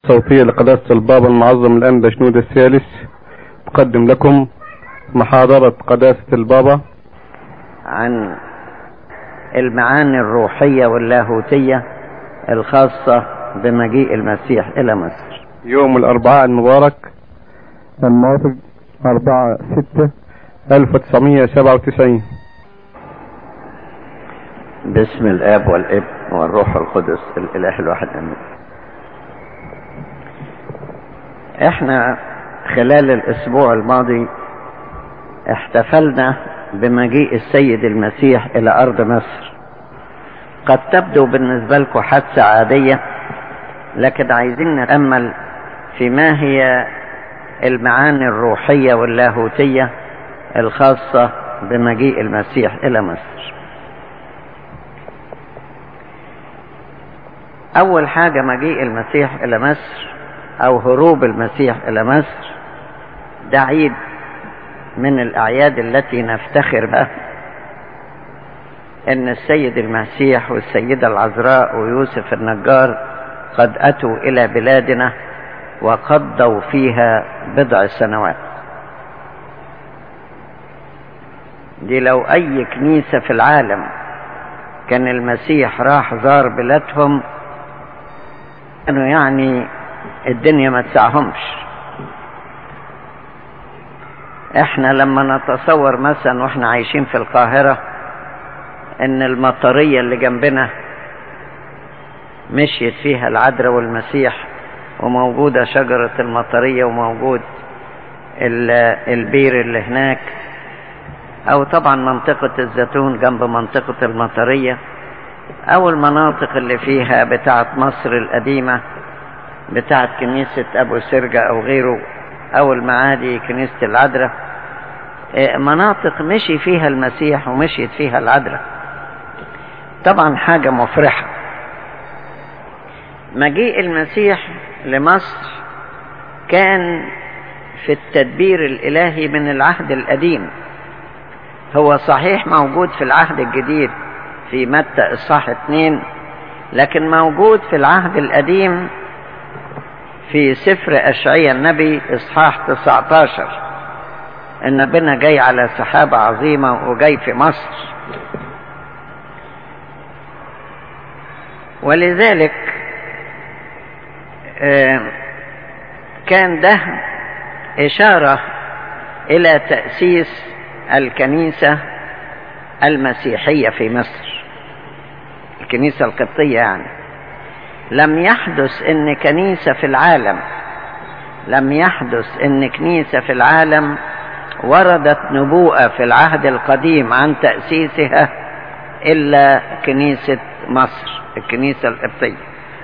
الصوتية لقداسة البابا المعظم الآن بشنود الثالث تقدم لكم محاضرة قداسة البابا عن المعاني الروحية واللاهوتية الخاصة بمجيء المسيح إلى مصر يوم الأربعاء المبارك الموافق 4 6 1997 باسم الآب والابن والروح القدس الإله الواحد آمين احنا خلال الأسبوع الماضي احتفلنا بمجيء السيد المسيح إلى أرض مصر قد تبدو بالنسبة لكم حادثة عادية لكن عايزين نتأمل في ما هي المعاني الروحية واللاهوتية الخاصة بمجيء المسيح إلى مصر أول حاجة مجيء المسيح إلى مصر أو هروب المسيح إلى مصر ده عيد من الأعياد التي نفتخر بها إن السيد المسيح والسيدة العذراء ويوسف النجار قد أتوا إلى بلادنا وقضوا فيها بضع سنوات دي لو أي كنيسة في العالم كان المسيح راح زار بلادهم كانوا يعني الدنيا ما تسعهمش احنا لما نتصور مثلا واحنا عايشين في القاهرة ان المطرية اللي جنبنا مشيت فيها العذراء والمسيح وموجودة شجرة المطرية وموجود البير اللي هناك او طبعا منطقة الزيتون جنب منطقة المطرية او المناطق اللي فيها بتاعة مصر القديمة بتاعة كنيسة ابو سرجة او غيره او المعادي كنيسة العذراء مناطق مشي فيها المسيح ومشيت فيها العذراء طبعا حاجة مفرحة مجيء المسيح لمصر كان في التدبير الالهي من العهد القديم هو صحيح موجود في العهد الجديد في متى اصحاح اتنين لكن موجود في العهد القديم في سفر اشعياء النبي اصحاح 19 ان ربنا جاي على سحابة عظيمة وجاي في مصر ولذلك كان ده اشارة الى تأسيس الكنيسة المسيحية في مصر الكنيسة القبطية يعني لم يحدث ان كنيسة في العالم لم يحدث ان كنيسة في العالم وردت نبوءة في العهد القديم عن تأسيسها الا كنيسة مصر الكنيسة القبطية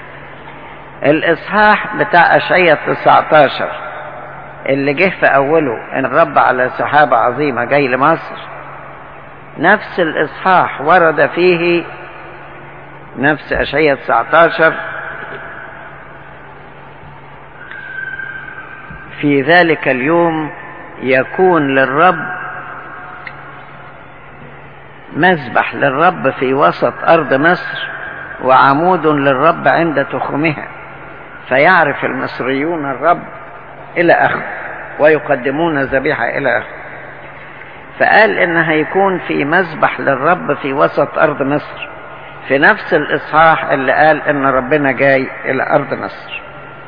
الاصحاح بتاع اشعياء 19 اللي جه في اوله ان الرب على سحابة عظيمة جاي لمصر نفس الاصحاح ورد فيه نفس اشعياء 19 في ذلك اليوم يكون للرب مذبح للرب في وسط ارض مصر وعمود للرب عند تخمها فيعرف المصريون الرب الى اخره ويقدمون ذبيحه الى اخره فقال ان هيكون في مذبح للرب في وسط ارض مصر في نفس الاصحاح اللي قال ان ربنا جاي الى ارض مصر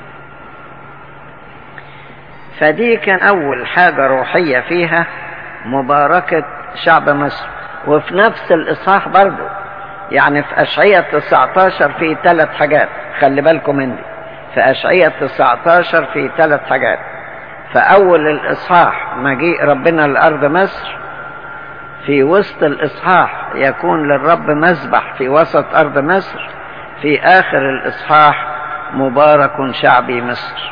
فدي كان اول حاجه روحيه فيها مباركه شعب مصر وفي نفس الاصحاح برضه يعني في اشعياء 19 في ثلاث حاجات خلي بالكم من دي في اشعياء 19 في ثلاث حاجات فاول الاصحاح مجيء ربنا لارض مصر في وسط الاصحاح يكون للرب مذبح في وسط ارض مصر في اخر الاصحاح مبارك شعبي مصر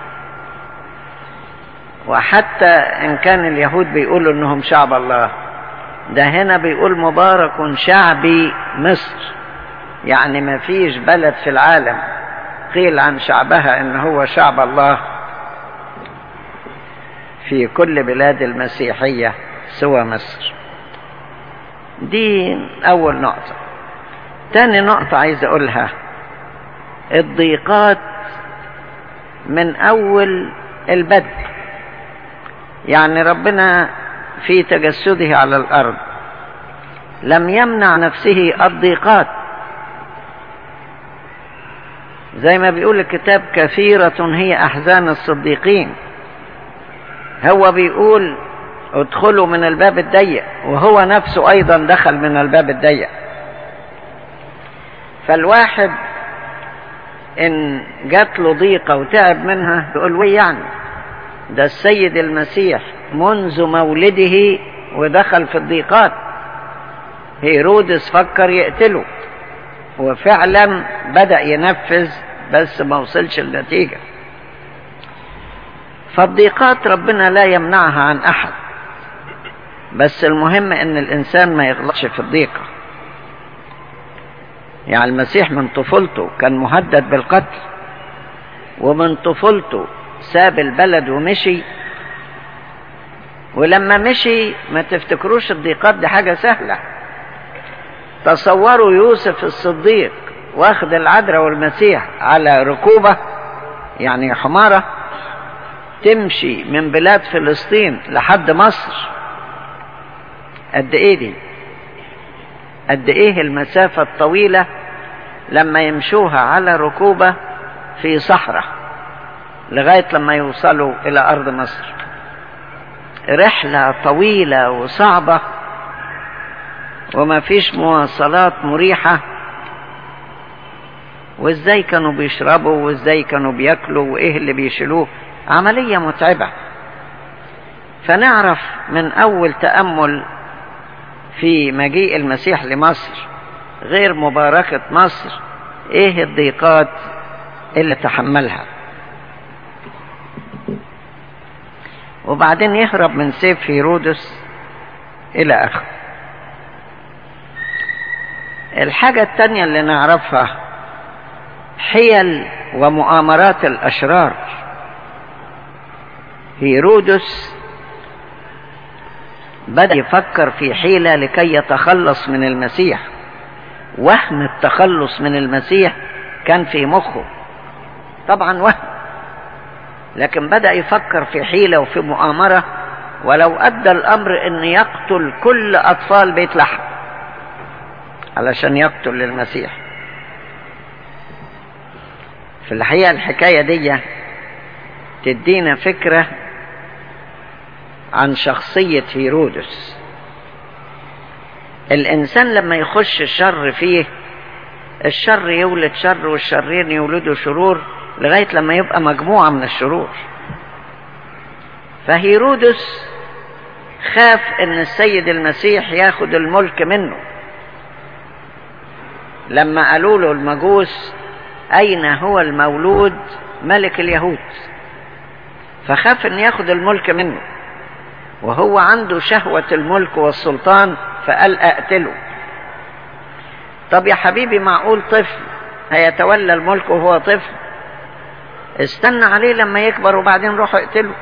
وحتى ان كان اليهود بيقولوا انهم شعب الله ده هنا بيقول مبارك شعبي مصر يعني ما فيش بلد في العالم قيل عن شعبها ان هو شعب الله في كل بلاد المسيحية سوى مصر دي اول نقطة تاني نقطة عايز اقولها الضيقات من أول البدء يعني ربنا في تجسده على الأرض لم يمنع نفسه الضيقات زي ما بيقول الكتاب كثيرة هي أحزان الصديقين هو بيقول ادخلوا من الباب الضيق وهو نفسه أيضا دخل من الباب الضيق فالواحد إن جات له ضيقة وتعب منها يقول وي يعني ده السيد المسيح منذ مولده ودخل في الضيقات هيرودس فكر يقتله وفعلا بدأ ينفذ بس ما وصلش النتيجة فالضيقات ربنا لا يمنعها عن أحد بس المهم ان الانسان ما يغلطش في الضيقة يعني المسيح من طفولته كان مهدد بالقتل ومن طفولته ساب البلد ومشي ولما مشي ما تفتكروش الضيقات دي حاجة سهلة تصوروا يوسف الصديق واخد العذراء والمسيح على ركوبة يعني حمارة تمشي من بلاد فلسطين لحد مصر قد ايه دي قد ايه المسافة الطويلة لما يمشوها على ركوبة في صحراء لغاية لما يوصلوا الى ارض مصر رحلة طويلة وصعبة وما فيش مواصلات مريحة وازاي كانوا بيشربوا وازاي كانوا بياكلوا وايه اللي بيشيلوه عملية متعبة فنعرف من اول تأمل في مجيء المسيح لمصر غير مباركة مصر ايه الضيقات اللي تحملها وبعدين يهرب من سيف هيرودس الى اخره الحاجة التانية اللي نعرفها حيل ومؤامرات الاشرار هيرودس بدأ يفكر في حيلة لكي يتخلص من المسيح وهم التخلص من المسيح كان في مخه طبعا وهم لكن بدأ يفكر في حيلة وفي مؤامرة ولو أدى الأمر أن يقتل كل أطفال بيت لحم علشان يقتل المسيح في الحقيقة الحكاية دي تدينا فكرة عن شخصية هيرودس الإنسان لما يخش الشر فيه الشر يولد شر والشرين يولدوا شرور لغاية لما يبقى مجموعة من الشرور فهيرودس خاف ان السيد المسيح ياخد الملك منه لما قالوا له المجوس اين هو المولود ملك اليهود فخاف ان ياخد الملك منه وهو عنده شهوة الملك والسلطان فقال اقتله طب يا حبيبي معقول طفل هيتولى الملك وهو طفل استنى عليه لما يكبر وبعدين روح اقتله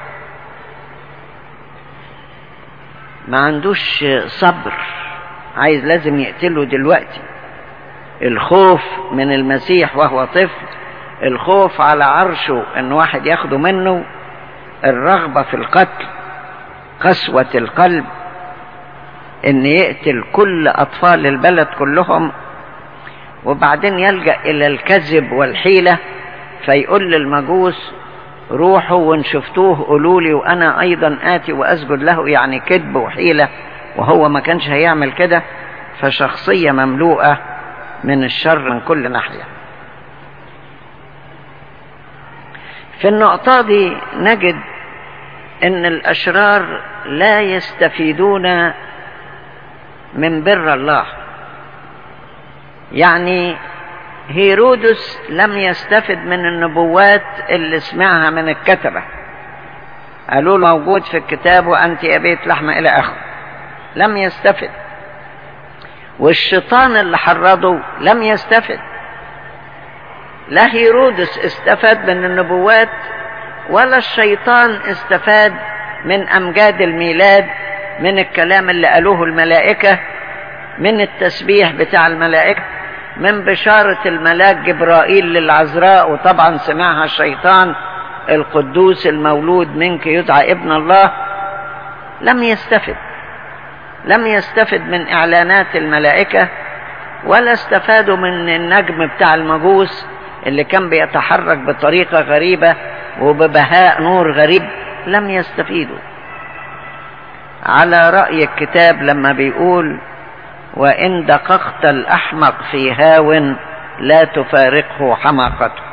ما عندوش صبر عايز لازم يقتله دلوقتي الخوف من المسيح وهو طفل الخوف على عرشه ان واحد ياخده منه الرغبة في القتل قسوة القلب ان يقتل كل اطفال البلد كلهم وبعدين يلجأ الى الكذب والحيلة فيقول للمجوس روحوا وان شفتوه قولوا لي وانا ايضا اتي واسجد له يعني كذب وحيلة وهو ما كانش هيعمل كده فشخصية مملوءة من الشر من كل ناحية في النقطة دي نجد ان الاشرار لا يستفيدون من بر الله يعني هيرودس لم يستفد من النبوات اللي سمعها من الكتبة قالوا له موجود في الكتاب وأنت أبيت لحمة إلى آخره لم يستفد والشيطان اللي حرضه لم يستفد لا هيرودس استفاد من النبوات ولا الشيطان استفاد من أمجاد الميلاد من الكلام اللي قالوه الملائكة من التسبيح بتاع الملائكة من بشارة الملاك جبرائيل للعذراء وطبعا سمعها الشيطان القدوس المولود منك يدعى ابن الله لم يستفد لم يستفد من اعلانات الملائكه ولا استفادوا من النجم بتاع المجوس اللي كان بيتحرك بطريقه غريبه وببهاء نور غريب لم يستفيدوا على راي الكتاب لما بيقول وان دققت الاحمق في هاو لا تفارقه حماقته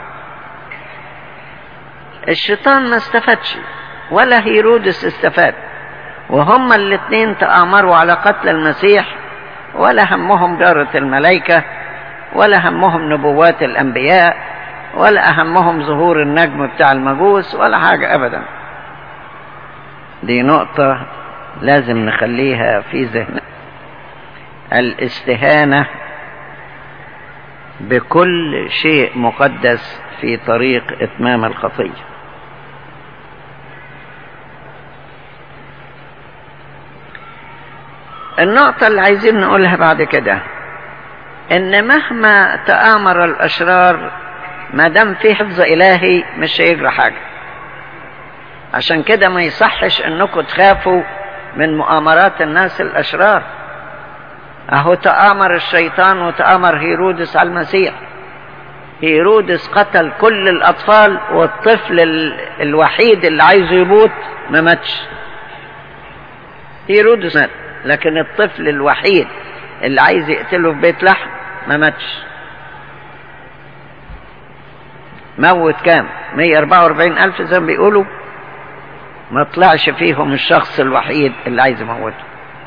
الشيطان ما استفادش ولا هيرودس استفاد وهما الاثنين تآمروا على قتل المسيح ولا همهم جارة الملائكة ولا همهم نبوات الأنبياء ولا أهمهم ظهور النجم بتاع المجوس ولا حاجة أبدا دي نقطة لازم نخليها في ذهننا الاستهانة بكل شيء مقدس في طريق إتمام الخطية النقطة اللي عايزين نقولها بعد كده ان مهما تآمر الاشرار ما دام في حفظ الهي مش هيجرى حاجة عشان كده ما يصحش انكم تخافوا من مؤامرات الناس الاشرار اهو تآمر الشيطان وتآمر هيرودس على المسيح هيرودس قتل كل الاطفال والطفل الوحيد اللي عايزه يموت ما ماتش هيرودس مات لكن الطفل الوحيد اللي عايز يقتله في بيت لحم ما ماتش موت كام 144 ألف زي ما بيقولوا ما طلعش فيهم الشخص الوحيد اللي عايز يموته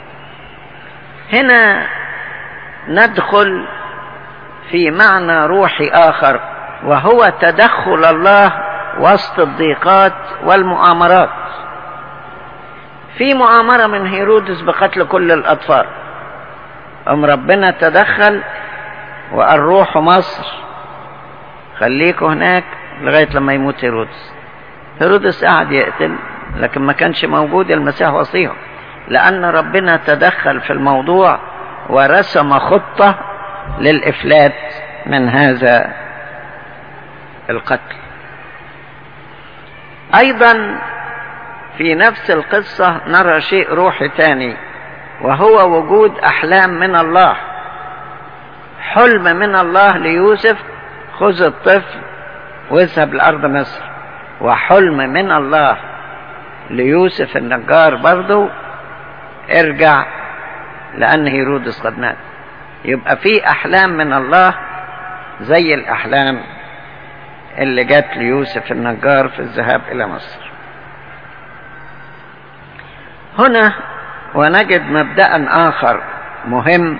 هنا ندخل في معنى روحي آخر وهو تدخل الله وسط الضيقات والمؤامرات في مؤامرة من هيرودس بقتل كل الأطفال أم ربنا تدخل وقال روحوا مصر خليكوا هناك لغاية لما يموت هيرودس هيرودس قعد يقتل لكن ما كانش موجود المسيح وصيهم لأن ربنا تدخل في الموضوع ورسم خطة للإفلات من هذا القتل أيضا في نفس القصة نرى شيء روحي تاني وهو وجود أحلام من الله حلم من الله ليوسف خذ الطفل واذهب لأرض مصر وحلم من الله ليوسف النجار برضه ارجع لأن هيرودس قد مات يبقى في أحلام من الله زي الأحلام اللي جت ليوسف النجار في الذهاب إلى مصر هنا ونجد مبدأ آخر مهم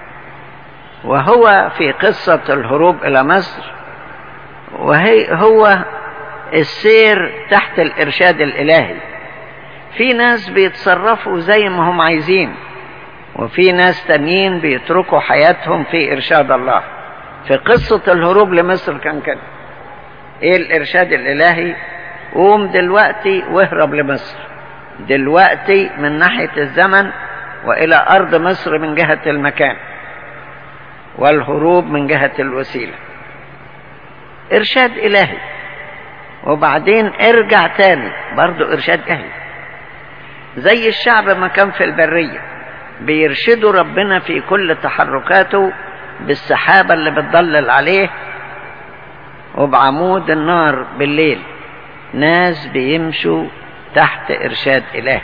وهو في قصة الهروب إلى مصر وهي هو السير تحت الإرشاد الإلهي في ناس بيتصرفوا زي ما هم عايزين وفي ناس تانيين بيتركوا حياتهم في إرشاد الله في قصة الهروب لمصر كان كده إيه الإرشاد الإلهي قوم دلوقتي واهرب لمصر دلوقتي من ناحية الزمن وإلى أرض مصر من جهة المكان والهروب من جهة الوسيلة إرشاد إلهي وبعدين ارجع تاني برضو إرشاد إلهي زي الشعب ما كان في البرية بيرشدوا ربنا في كل تحركاته بالسحابة اللي بتضلل عليه وبعمود النار بالليل ناس بيمشوا تحت إرشاد إله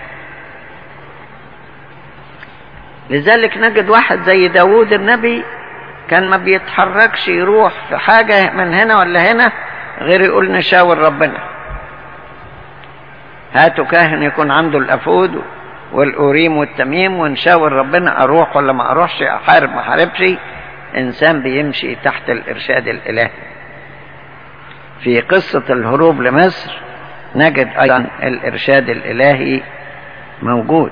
لذلك نجد واحد زي داود النبي كان ما بيتحركش يروح في حاجة من هنا ولا هنا غير يقول نشاور ربنا هاتوا كاهن يكون عنده الأفود والأوريم والتميم ونشاور ربنا أروح ولا ما أروحش أحارب ما أحاربش إنسان بيمشي تحت الإرشاد الإلهي في قصة الهروب لمصر نجد أيضا الإرشاد الإلهي موجود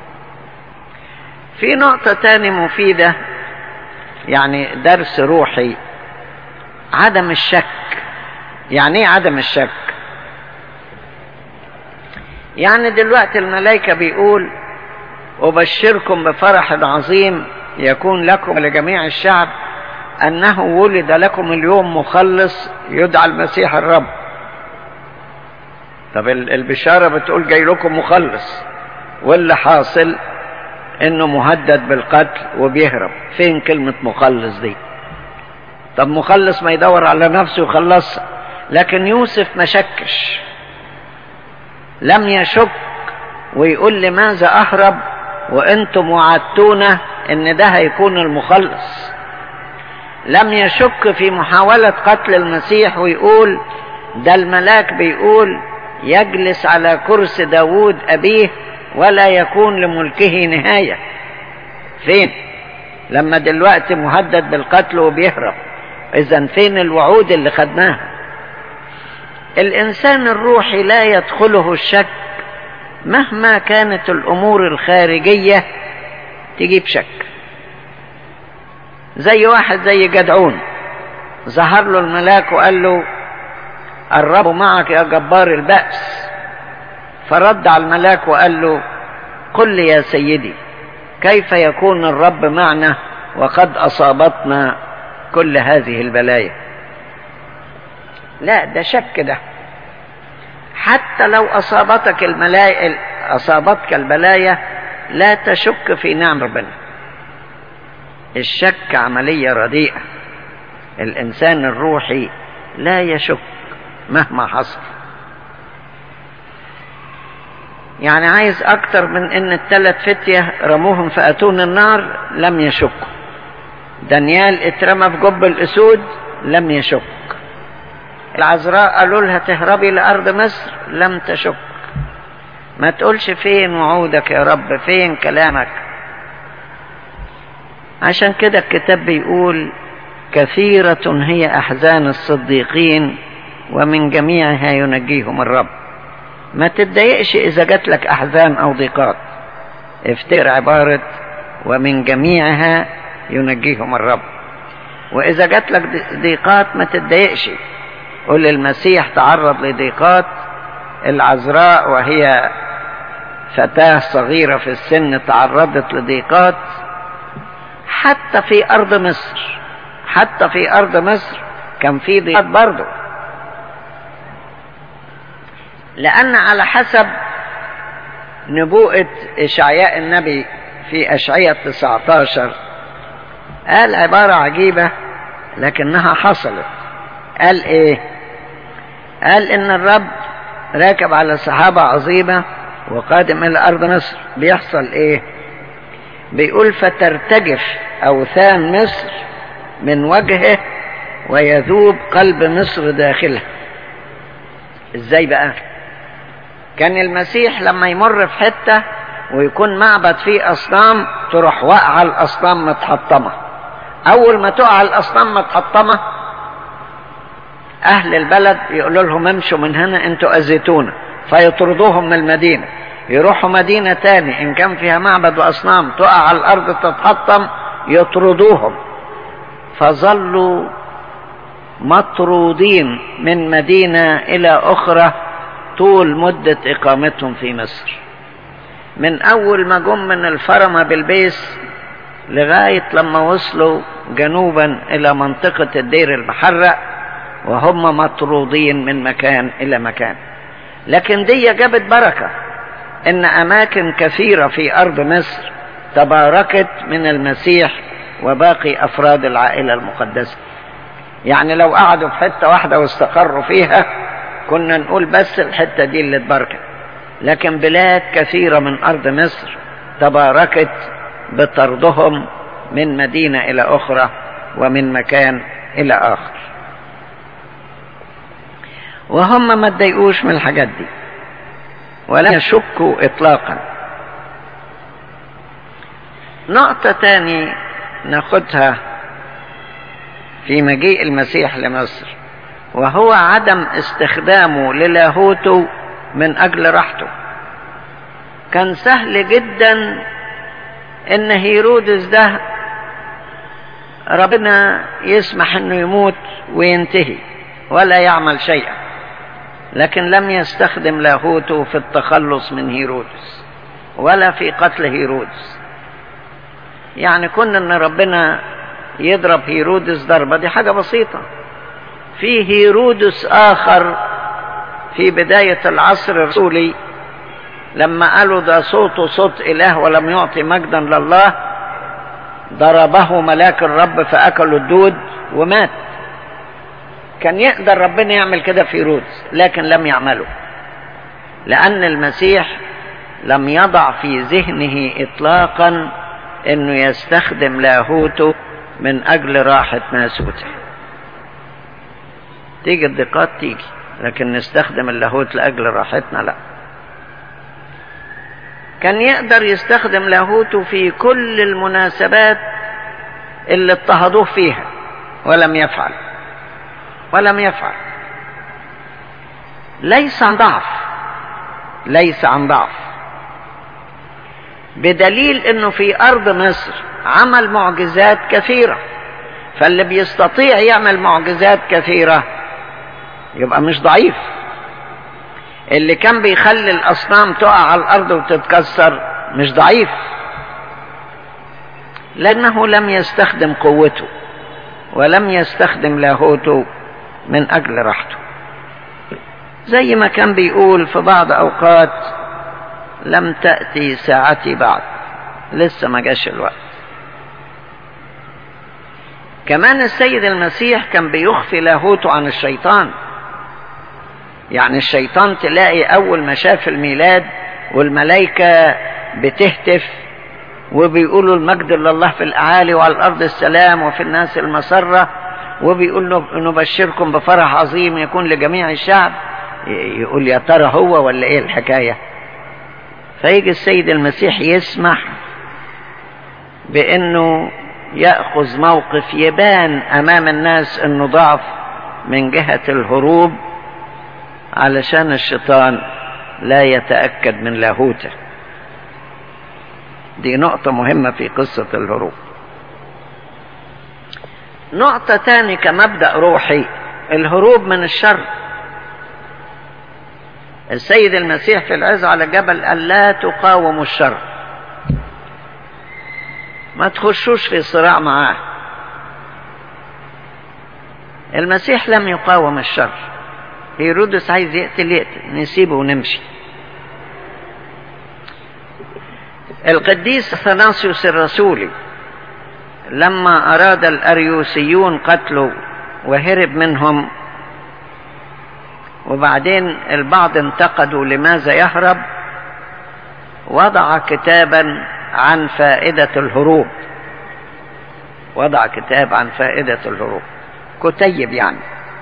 في نقطة تاني مفيدة يعني درس روحي عدم الشك يعني ايه عدم الشك يعني دلوقتي الملائكة بيقول أبشركم بفرح عظيم يكون لكم ولجميع الشعب أنه ولد لكم اليوم مخلص يدعى المسيح الرب طب البشارة بتقول جاي لكم مخلص واللي حاصل انه مهدد بالقتل وبيهرب فين كلمة مخلص دي طب مخلص ما يدور على نفسه ويخلصها لكن يوسف ما شكش لم يشك ويقول لماذا اهرب وانتم وعدتونا ان ده هيكون المخلص لم يشك في محاولة قتل المسيح ويقول ده الملاك بيقول يجلس على كرسي داوود أبيه ولا يكون لملكه نهاية فين لما دلوقتي مهدد بالقتل وبيهرب إذا فين الوعود اللي خدناها الإنسان الروحي لا يدخله الشك مهما كانت الأمور الخارجية تجيب شك زي واحد زي جدعون ظهر له الملاك وقال له الرب معك يا جبار البأس فرد على الملاك وقال له قل لي يا سيدي كيف يكون الرب معنا وقد أصابتنا كل هذه البلايا لا ده شك ده حتى لو أصابتك الملايا أصابتك البلايا لا تشك في نعم ربنا الشك عملية رديئة الإنسان الروحي لا يشك مهما حصل يعني عايز أكتر من إن الثلاث فتية رموهم في أتون النار لم يشكوا دانيال اترمى في جب الأسود لم يشك العذراء قالوا لها تهربي لأرض مصر لم تشك ما تقولش فين وعودك يا رب فين كلامك عشان كده الكتاب بيقول كثيرة هي أحزان الصديقين ومن جميعها ينجيهم الرب ما تتضايقش إذا جات لك أحزان أو ضيقات افتكر عبارة ومن جميعها ينجيهم الرب وإذا جات لك ضيقات ما تتضايقش قل المسيح تعرض لضيقات العذراء وهي فتاة صغيرة في السن تعرضت لضيقات حتى في أرض مصر حتى في أرض مصر كان في ضيقات برضه لأن على حسب نبوءة إشعياء النبي في أشعية 19 قال عبارة عجيبة لكنها حصلت قال إيه قال إن الرب راكب على سحابة عظيمة وقادم إلى أرض مصر بيحصل إيه بيقول فترتجف أوثان مصر من وجهه ويذوب قلب مصر داخلها ازاي بقى كان المسيح لما يمر في حتة ويكون معبد فيه أصنام تروح واقعة الأصنام متحطمة أول ما تقع الأصنام متحطمة أهل البلد يقولوا لهم امشوا من هنا انتوا أذيتونا فيطردوهم من المدينة يروحوا مدينة تاني إن كان فيها معبد وأصنام تقع على الأرض تتحطم يطردوهم فظلوا مطرودين من مدينة إلى أخرى طول مدة إقامتهم في مصر من أول ما جم من الفرمة بالبيس لغاية لما وصلوا جنوبا إلى منطقة الدير المحرق وهم مطرودين من مكان إلى مكان لكن دي جابت بركة إن أماكن كثيرة في أرض مصر تباركت من المسيح وباقي أفراد العائلة المقدسة يعني لو قعدوا في حتة واحدة واستقروا فيها كنا نقول بس الحتة دي اللي اتبركت لكن بلاد كثيرة من أرض مصر تباركت بطردهم من مدينة إلى أخرى ومن مكان إلى آخر وهم ما اتضايقوش من الحاجات دي ولا يشكوا إطلاقا نقطة تاني ناخدها في مجيء المسيح لمصر وهو عدم استخدامه للاهوته من اجل راحته كان سهل جدا ان هيرودس ده ربنا يسمح انه يموت وينتهي ولا يعمل شيئا لكن لم يستخدم لاهوته في التخلص من هيرودس ولا في قتل هيرودس يعني كنا ان ربنا يضرب هيرودس ضربة دي حاجة بسيطة في هيرودس آخر في بداية العصر الرسولي لما قالوا ده صوته صوت إله ولم يعطي مجدا لله ضربه ملاك الرب فأكلوا الدود ومات كان يقدر ربنا يعمل كده في رودز لكن لم يعمله لأن المسيح لم يضع في ذهنه إطلاقا أنه يستخدم لاهوته من أجل راحة ناسوته تيجي الدقات تيجي لكن نستخدم اللاهوت لأجل راحتنا لا كان يقدر يستخدم لاهوته في كل المناسبات اللي اضطهدوه فيها ولم يفعل ولم يفعل ليس عن ضعف ليس عن ضعف بدليل انه في ارض مصر عمل معجزات كثيرة فاللي بيستطيع يعمل معجزات كثيرة يبقى مش ضعيف اللي كان بيخلي الاصنام تقع على الارض وتتكسر مش ضعيف لانه لم يستخدم قوته ولم يستخدم لاهوته من اجل راحته زي ما كان بيقول في بعض اوقات لم تأتي ساعتي بعد لسه ما جاش الوقت كمان السيد المسيح كان بيخفي لاهوته عن الشيطان يعني الشيطان تلاقي اول ما شاف الميلاد والملائكة بتهتف وبيقولوا المجد لله في الاعالي وعلى الارض السلام وفي الناس المسرة وبيقول نبشركم بفرح عظيم يكون لجميع الشعب يقول يا ترى هو ولا ايه الحكايه فيجي السيد المسيح يسمح بانه ياخذ موقف يبان امام الناس انه ضعف من جهه الهروب علشان الشيطان لا يتاكد من لاهوته دي نقطه مهمه في قصه الهروب نقطه تاني كمبدا روحي الهروب من الشر السيد المسيح في العز على الجبل قال لا تقاوموا الشر ما تخشوش في صراع معاه المسيح لم يقاوم الشر هيرودس عايز يقتل يقتل نسيبه ونمشي القديس اثناسيوس الرسولي لما اراد الاريوسيون قتله وهرب منهم وبعدين البعض انتقدوا لماذا يهرب وضع كتابا عن فائدة الهروب وضع كتاب عن فائدة الهروب كتيب يعني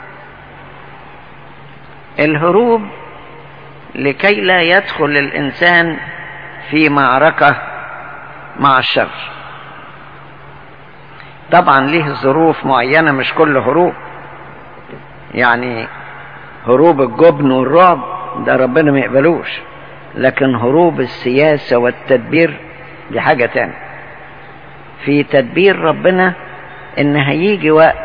الهروب لكي لا يدخل الإنسان في معركة مع الشر طبعا ليه ظروف معينة مش كل هروب يعني هروب الجبن والرعب ده ربنا ما يقبلوش لكن هروب السياسة والتدبير دي حاجة تانية في تدبير ربنا ان هيجي وقت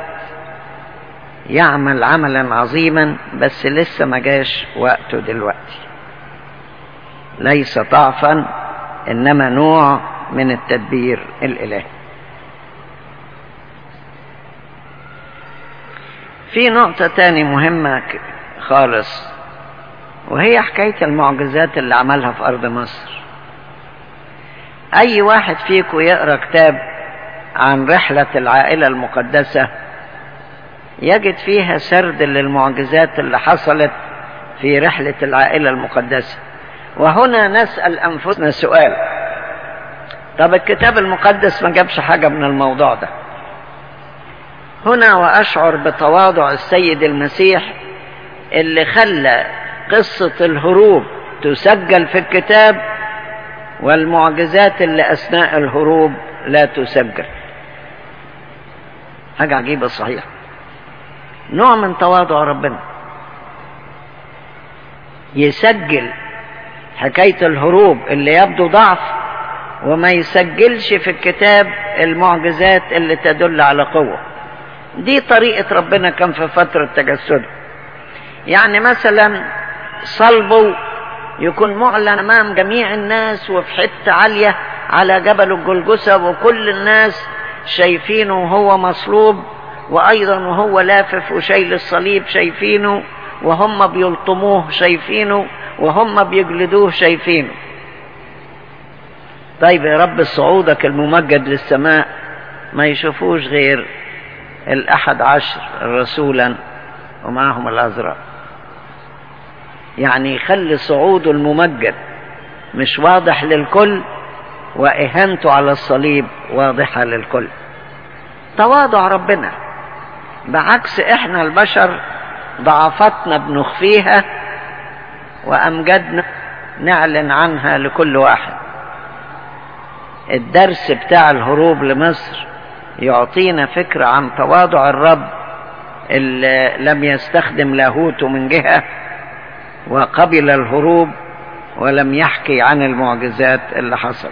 يعمل عملا عظيما بس لسه ما جاش وقته دلوقتي ليس ضعفا انما نوع من التدبير الالهي في نقطة تاني مهمة خالص وهي حكاية المعجزات اللي عملها في أرض مصر أي واحد فيكم يقرأ كتاب عن رحلة العائلة المقدسة يجد فيها سرد للمعجزات اللي حصلت في رحلة العائلة المقدسة وهنا نسأل أنفسنا سؤال طب الكتاب المقدس ما جابش حاجة من الموضوع ده هنا وأشعر بتواضع السيد المسيح اللي خلى قصة الهروب تسجل في الكتاب والمعجزات اللي أثناء الهروب لا تسجل حاجة عجيبة صحيح نوع من تواضع ربنا يسجل حكاية الهروب اللي يبدو ضعف وما يسجلش في الكتاب المعجزات اللي تدل على قوة دي طريقة ربنا كان في فترة تجسده يعني مثلا صلبه يكون معلن امام جميع الناس وفي حته عاليه على جبل الجلجسه وكل الناس شايفينه وهو مصلوب وايضا وهو لافف وشايل الصليب شايفينه وهم بيلطموه شايفينه وهم بيجلدوه شايفينه طيب يا رب صعودك الممجد للسماء ما يشوفوش غير الأحد عشر رسولا ومعهم الأزرق يعني يخلي صعوده الممجد مش واضح للكل وإهانته على الصليب واضحة للكل تواضع ربنا بعكس احنا البشر ضعفتنا بنخفيها وأمجدنا نعلن عنها لكل واحد الدرس بتاع الهروب لمصر يعطينا فكرة عن تواضع الرب اللي لم يستخدم لاهوته من جهة وقبل الهروب ولم يحكي عن المعجزات اللي حصل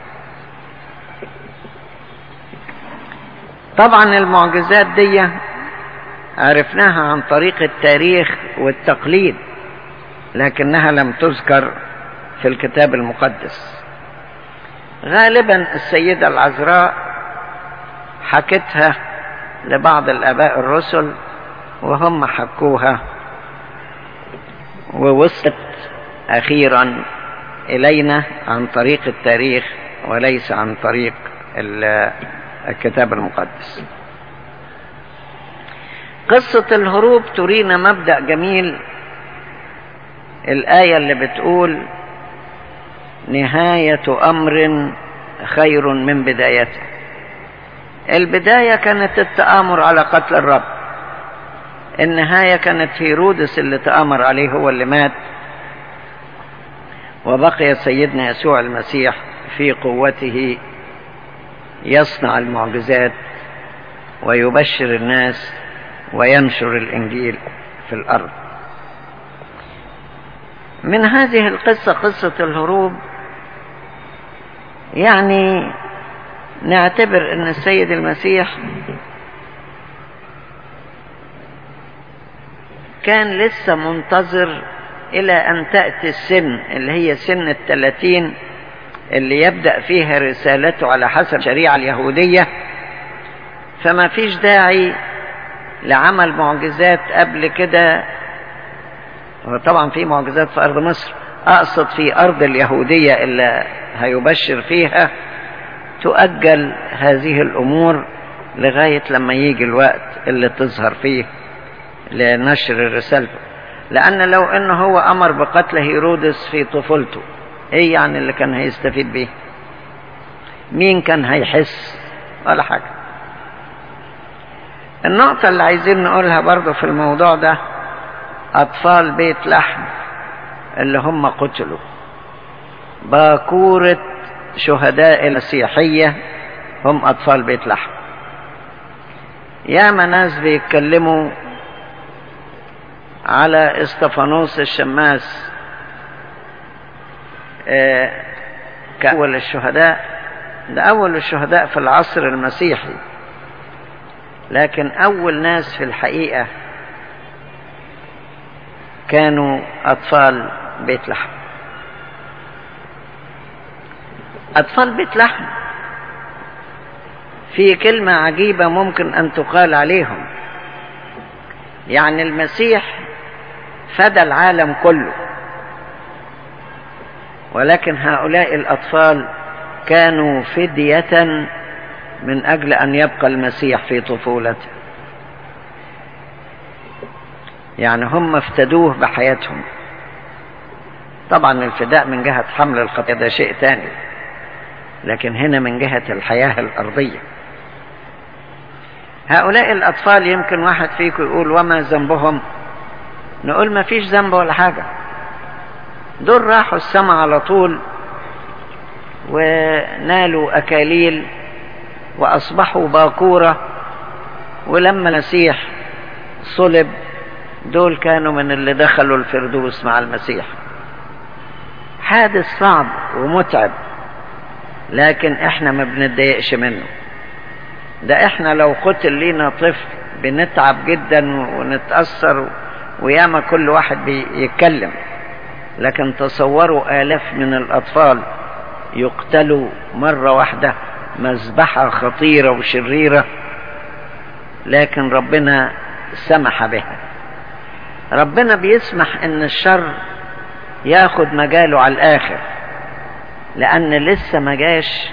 طبعا المعجزات دي عرفناها عن طريق التاريخ والتقليد لكنها لم تذكر في الكتاب المقدس غالبا السيدة العذراء حكتها لبعض الآباء الرسل وهم حكوها ووصلت أخيرا إلينا عن طريق التاريخ وليس عن طريق الكتاب المقدس قصة الهروب ترينا مبدأ جميل الآية اللي بتقول نهاية أمر خير من بدايته البداية كانت التآمر على قتل الرب النهاية كانت هيرودس اللي تآمر عليه هو اللي مات وبقي سيدنا يسوع المسيح في قوته يصنع المعجزات ويبشر الناس وينشر الإنجيل في الأرض من هذه القصة قصة الهروب يعني نعتبر ان السيد المسيح كان لسه منتظر الى ان تأتي السن اللي هي سن الثلاثين اللي يبدأ فيها رسالته على حسب الشريعة اليهودية فما فيش داعي لعمل معجزات قبل كده طبعا في معجزات في أرض مصر أقصد في أرض اليهودية اللي هيبشر فيها تؤجل هذه الأمور لغاية لما يجي الوقت اللي تظهر فيه لنشر رسالته لأن لو أنه هو أمر بقتل هيرودس في طفولته إيه يعني اللي كان هيستفيد بيه مين كان هيحس ولا حاجة النقطة اللي عايزين نقولها برضو في الموضوع ده أطفال بيت لحم اللي هم قتلوا باكورة شهداء المسيحية هم أطفال بيت لحم ياما ناس بيتكلموا على استفانوس الشماس آه كأول الشهداء ده أول الشهداء في العصر المسيحي لكن أول ناس في الحقيقة كانوا أطفال بيت لحم أطفال بيت لحم في كلمة عجيبة ممكن أن تقال عليهم يعني المسيح فدى العالم كله ولكن هؤلاء الأطفال كانوا فدية من أجل أن يبقى المسيح في طفولته يعني هم افتدوه بحياتهم طبعا الفداء من جهة حمل الخطية ده شيء تاني لكن هنا من جهة الحياة الأرضية هؤلاء الأطفال يمكن واحد فيكم يقول وما ذنبهم نقول ما فيش ذنب ولا حاجة دول راحوا السماء على طول ونالوا أكاليل وأصبحوا باكورة ولما المسيح صلب دول كانوا من اللي دخلوا الفردوس مع المسيح حادث صعب ومتعب لكن احنا ما بنتضايقش منه ده احنا لو قتل لينا طفل بنتعب جدا ونتأثر وياما كل واحد بيتكلم لكن تصوروا آلاف من الأطفال يقتلوا مرة واحدة مذبحة خطيرة وشريرة لكن ربنا سمح بها ربنا بيسمح ان الشر ياخد مجاله على الاخر لان لسه ما جاش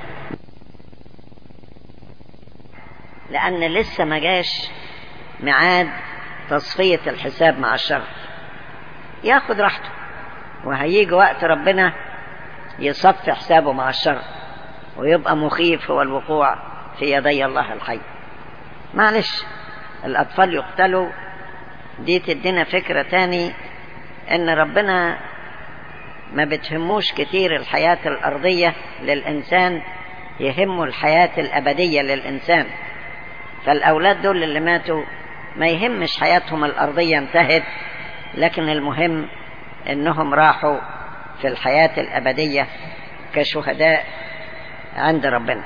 لان لسه ما جاش ميعاد تصفية الحساب مع الشر ياخد راحته وهيجي وقت ربنا يصفي حسابه مع الشر ويبقى مخيف هو الوقوع في يدي الله الحي معلش الأطفال يقتلوا دي تدينا فكرة تاني إن ربنا ما بتهموش كتير الحياة الأرضية للإنسان يهمه الحياة الأبدية للإنسان فالأولاد دول اللي ماتوا ما يهمش حياتهم الأرضية انتهت لكن المهم إنهم راحوا في الحياة الأبدية كشهداء عند ربنا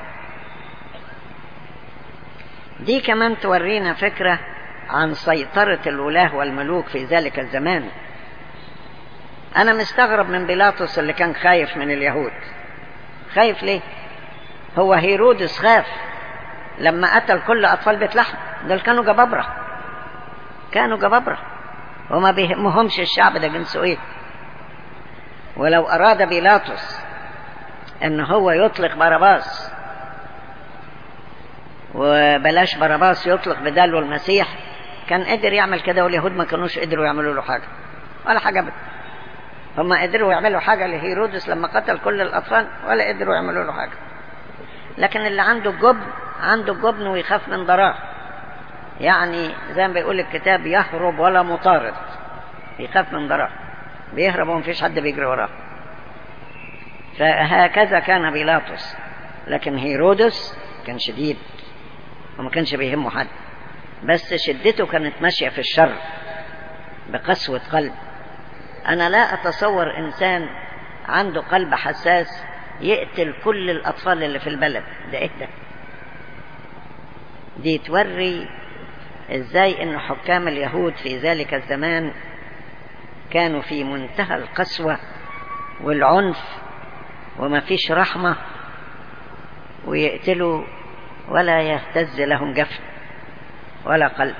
دي كمان تورينا فكرة عن سيطرة الولاة والملوك في ذلك الزمان أنا مستغرب من بيلاطس اللي كان خايف من اليهود خايف ليه؟ هو هيرودس خاف لما قتل كل أطفال بيت لحم دول كانوا جبابرة كانوا جبابرة وما بيهمهمش الشعب ده جنسه ايه ولو أراد بيلاطس ان هو يطلق باراباس وبلاش باراباس يطلق بداله المسيح كان قدر يعمل كده واليهود ما كانوش قدروا يعملوا له حاجة ولا حاجة بد هم قدروا يعملوا حاجة لهيرودس لما قتل كل الأطفال ولا قدروا يعملوا له حاجة لكن اللي عنده الجبن عنده الجبن ويخاف من ضراه يعني زي ما بيقول الكتاب يهرب ولا مطارد يخاف من ضراه بيهرب ومفيش حد بيجري وراه فهكذا كان بيلاطس لكن هيرودس كان شديد وما كانش بيهمه حد بس شدته كانت ماشية في الشر بقسوة قلب أنا لا أتصور إنسان عنده قلب حساس يقتل كل الأطفال اللي في البلد ده إيه ده دي توري إزاي إن حكام اليهود في ذلك الزمان كانوا في منتهى القسوة والعنف وما فيش رحمة ويقتلوا ولا يهتز لهم جفن ولا قلب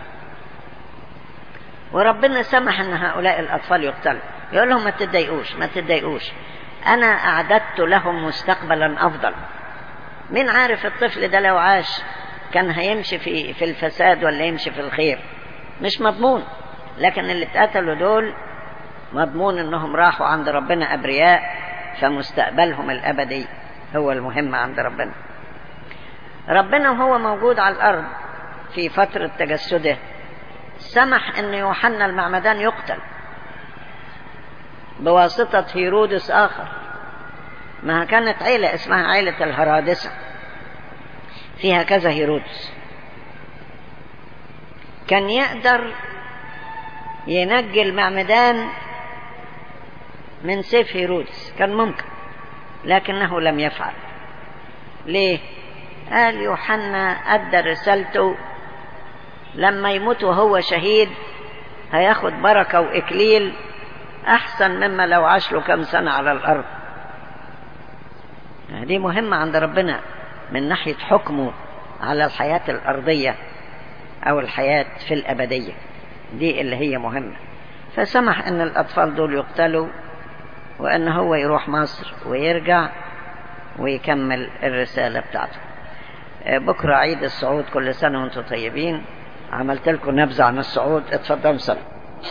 وربنا سمح ان هؤلاء الاطفال يقتلوا يقول لهم ما تتضايقوش ما تتضايقوش انا اعددت لهم مستقبلا افضل مين عارف الطفل ده لو عاش كان هيمشي في في الفساد ولا يمشي في الخير مش مضمون لكن اللي اتقتلوا دول مضمون انهم راحوا عند ربنا ابرياء فمستقبلهم الابدي هو المهم عند ربنا ربنا وهو موجود على الارض في فترة تجسده سمح ان يوحنا المعمدان يقتل بواسطة هيرودس اخر ما كانت عيلة اسمها عيلة الهرادسة فيها كذا هيرودس كان يقدر ينجي المعمدان من سيف هيرودس كان ممكن لكنه لم يفعل ليه قال يوحنا أدى رسالته لما يموت وهو شهيد هياخد بركة وإكليل أحسن مما لو عاش له كم سنة على الأرض دي مهمة عند ربنا من ناحية حكمه على الحياة الأرضية أو الحياة في الأبدية دي اللي هي مهمة فسمح أن الأطفال دول يقتلوا وأن هو يروح مصر ويرجع ويكمل الرسالة بتاعته بكرة عيد الصعود كل سنة وانتم طيبين عملت لكم نبذة عن الصعود اتفضلوا سلام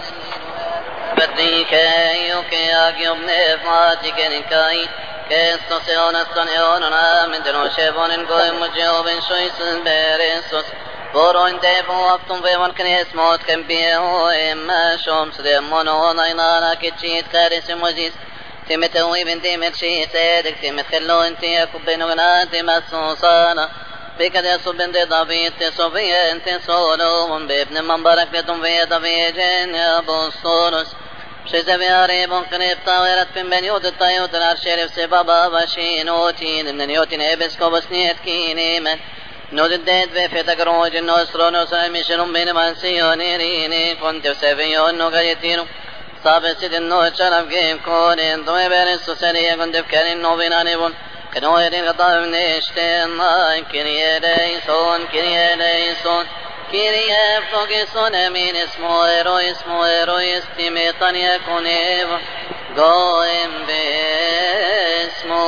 بدي كايو كياك يبني فاتي كنكاي كيستو سيون استنيون انا من دنو شيبون انكوي مجيو بن شويس بيريسوس بورو انتي فو افتم في من كنيس موت كم بيهو اما شوم سديمونو ناينانا كتشيت كاريس مجيس تمتوي بنتي مكشي سيدك تمتخلو انتي اكبينو غناتي مسوسانا بك يسو بنت دافيد تسوفيا انت سولومون بابن من بركتم في دافيد يا بوستونس شيزا بياري بنقريب طاورت بن بن يوت الطيوت الارشيرف سبابا بشينوتين من نيوتين ابسكو بسنيت كيني من نود الديد في في تقروج النصر نصر مشنم بين منسيوني ريني كنت سفيون نغيتينو صاب سيد النور شرف جيم كونين دوي بين السوسرية كنت بكارين نوبين بون كنوير غضب نشتين نايم كريه ليسون كريه ليسون Kyrie flogisson min ismo ero ismo ero istimetan yakonev goem besmo.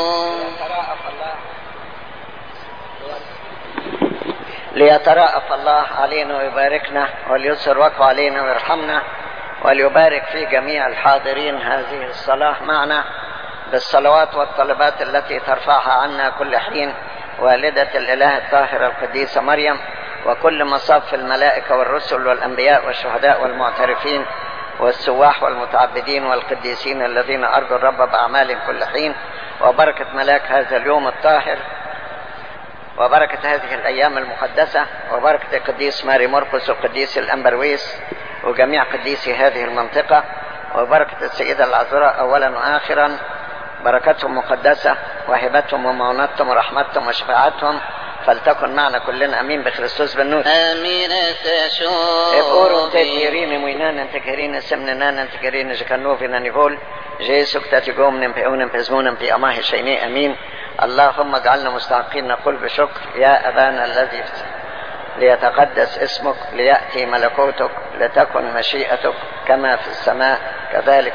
ليترأف الله علينا ويباركنا وليسر وقعه علينا ويرحمنا وليبارك في جميع الحاضرين هذه الصلاة معنا بالصلوات والطلبات التي ترفعها عنا كل حين والدة الإله الطاهرة القديسة مريم وكل مصاف الملائكة والرسل والأنبياء والشهداء والمعترفين والسواح والمتعبدين والقديسين الذين أرجوا الرب بأعمال كل حين وبركة ملاك هذا اليوم الطاهر وبركة هذه الأيام المقدسة وبركة القديس ماري مرقس والقديس الأمبرويس وجميع قديسي هذه المنطقة وبركة السيدة العذراء أولا وآخرا بركتهم مقدسة وهبتهم ومعونتهم ورحمتهم وشفاعتهم فلتكن معنا كلنا امين بخريستوس بالنور امين ابورو تشوفي تكيرين موينان انت كيرين سمنان انت كيرين جكنوفي نانيفول جيسو كتاتيقوم نمبئون نمبئزمون نمبئ اماه الشيني امين اللهم اجعلنا مستحقين نقول بشكر يا ابانا الذي في السماء ليتقدس اسمك ليأتي ملكوتك لتكن مشيئتك كما في السماء كذلك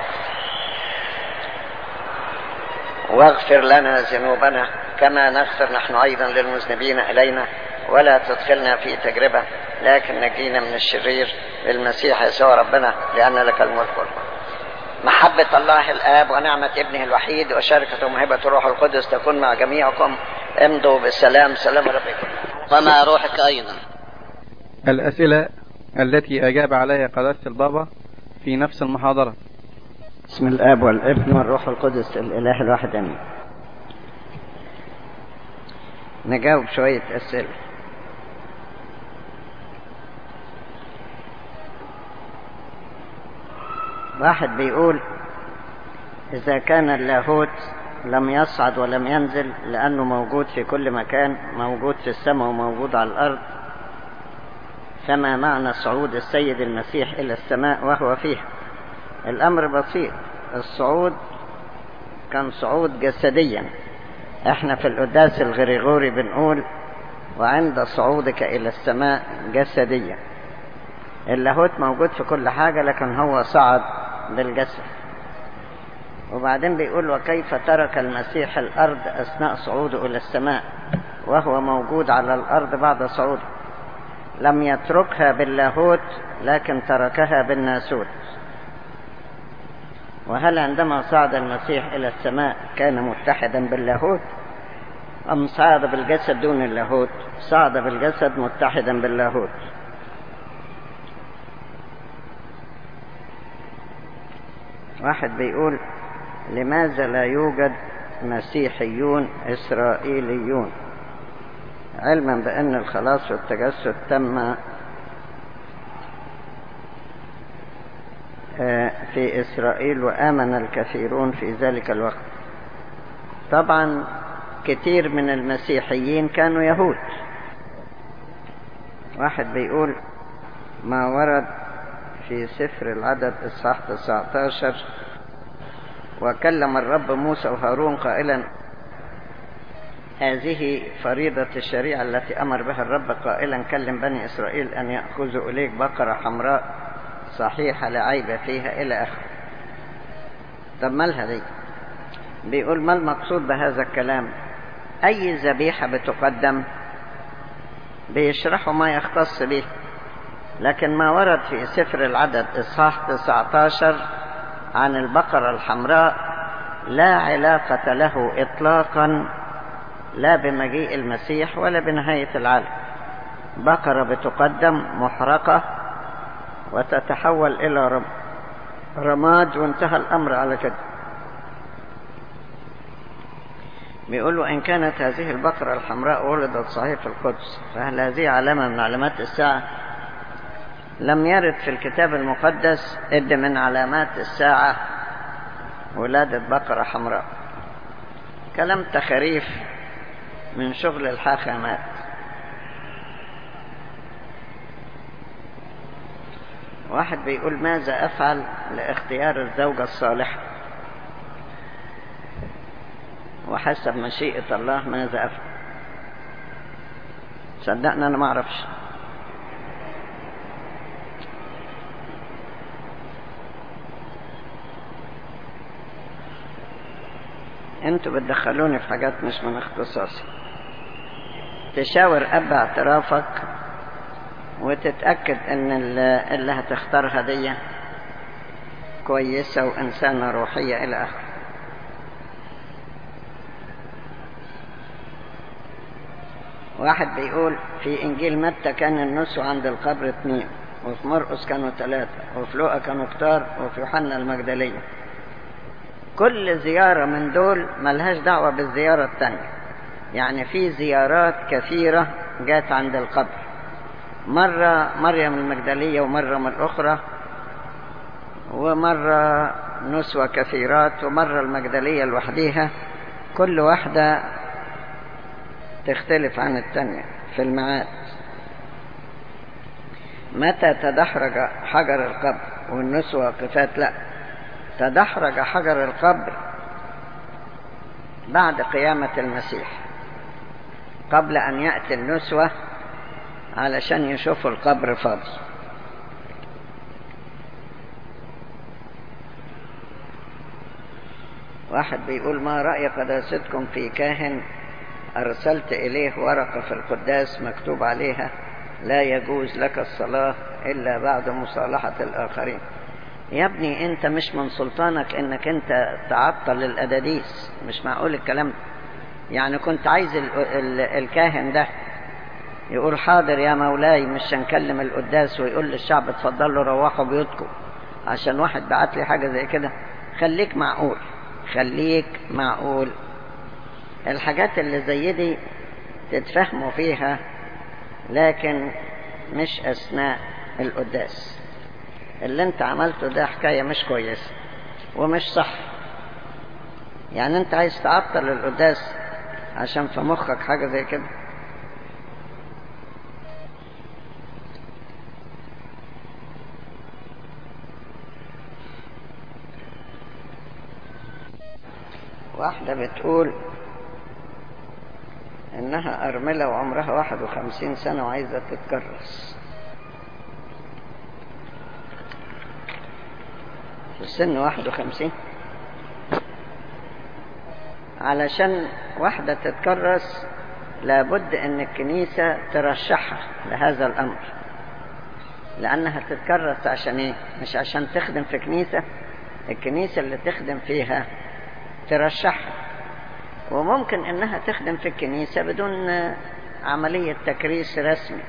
واغفر لنا ذنوبنا كما نغفر نحن أيضا للمذنبين إلينا ولا تدخلنا في تجربة لكن نجينا من الشرير بالمسيح يسوع ربنا لأن لك الملك والقوة محبة الله الآب ونعمة ابنه الوحيد وشركة ومهبة الروح القدس تكون مع جميعكم امضوا بالسلام سلام ربكم ومع روحك ايضا الأسئلة التي أجاب عليها قداسة البابا في نفس المحاضرة بسم الآب والابن والروح القدس الإله الواحد آمين نجاوب شوية أسئلة واحد بيقول إذا كان اللاهوت لم يصعد ولم ينزل لأنه موجود في كل مكان موجود في السماء وموجود على الأرض فما معنى صعود السيد المسيح إلى السماء وهو فيها الأمر بسيط الصعود كان صعود جسديا احنا في القداس الغريغوري بنقول وعند صعودك إلى السماء جسديا اللاهوت موجود في كل حاجة لكن هو صعد بالجسد وبعدين بيقول وكيف ترك المسيح الأرض أثناء صعوده إلى السماء وهو موجود على الأرض بعد صعوده لم يتركها باللاهوت لكن تركها بالناسوت وهل عندما صعد المسيح إلى السماء كان متحدا باللاهوت أم صعد بالجسد دون اللاهوت صعد بالجسد متحدا باللاهوت واحد بيقول لماذا لا يوجد مسيحيون إسرائيليون علما بأن الخلاص والتجسد تم في إسرائيل وآمن الكثيرون في ذلك الوقت طبعا كثير من المسيحيين كانوا يهود واحد بيقول ما ورد في سفر العدد إصحاح 19 وكلم الرب موسى وهارون قائلا هذه فريضة الشريعة التي أمر بها الرب قائلا كلم بني إسرائيل أن يأخذوا إليك بقرة حمراء صحيحة لا عيب فيها إلى آخره طب مالها دي بيقول ما المقصود بهذا الكلام أي ذبيحة بتقدم بيشرحوا ما يختص به لكن ما ورد في سفر العدد إصحاح 19 عن البقرة الحمراء لا علاقة له إطلاقا لا بمجيء المسيح ولا بنهاية العالم بقرة بتقدم محرقة وتتحول إلى رم رماد وانتهى الأمر على كده بيقولوا إن كانت هذه البقرة الحمراء ولدت صحيح في القدس فهل هذه علامة من علامات الساعة لم يرد في الكتاب المقدس إد من علامات الساعة ولادة بقرة حمراء كلام تخريف من شغل الحاخامات واحد بيقول ماذا أفعل لاختيار الزوجة الصالحة وحسب مشيئة الله ماذا أفعل صدقنا أنا ما أعرفش انتوا بتدخلوني في حاجات مش من اختصاصي تشاور اب اعترافك وتتأكد ان ال- اللي هتختارها دي كويسة وإنسانة روحية إلى آخره واحد بيقول في إنجيل متى كان النسو عند القبر اثنين وفي مرقس كانوا ثلاثة وفي لوقا كانوا كتار وفي يوحنا المجدلية كل زيارة من دول ملهاش دعوة بالزيارة الثانية يعني في زيارات كثيرة جات عند القبر مرة مريم المجدلية ومرة من الأخرى ومرة نسوة كثيرات ومرة المجدلية لوحديها كل واحدة تختلف عن الثانية في الميعاد متى تدحرج حجر القبر والنسوة واقفات لا تدحرج حجر القبر بعد قيامة المسيح قبل أن يأتي النسوة علشان يشوفوا القبر فاضي واحد بيقول ما رأي قداستكم في كاهن أرسلت إليه ورقة في القداس مكتوب عليها لا يجوز لك الصلاة إلا بعد مصالحة الآخرين يا ابني أنت مش من سلطانك إنك أنت تعطل الأداديس مش معقول الكلام ده يعني كنت عايز ال ال الكاهن ده يقول حاضر يا مولاي مش هنكلم القداس ويقول للشعب اتفضلوا روحوا بيوتكم عشان واحد بعت لي حاجة زي كده خليك معقول خليك معقول الحاجات اللي زي دي تتفهموا فيها لكن مش أثناء القداس اللي انت عملته ده حكاية مش كويسة ومش صح يعني انت عايز تعطل القداس عشان في مخك حاجة زي كده واحدة بتقول إنها أرملة وعمرها واحد وخمسين سنة وعايزة تتكرس في السن واحد وخمسين علشان واحدة تتكرس لابد ان الكنيسة ترشحها لهذا الامر لانها تتكرس عشان ايه مش عشان تخدم في كنيسة الكنيسة اللي تخدم فيها ترشحها وممكن انها تخدم في الكنيسة بدون عملية تكريس رسمي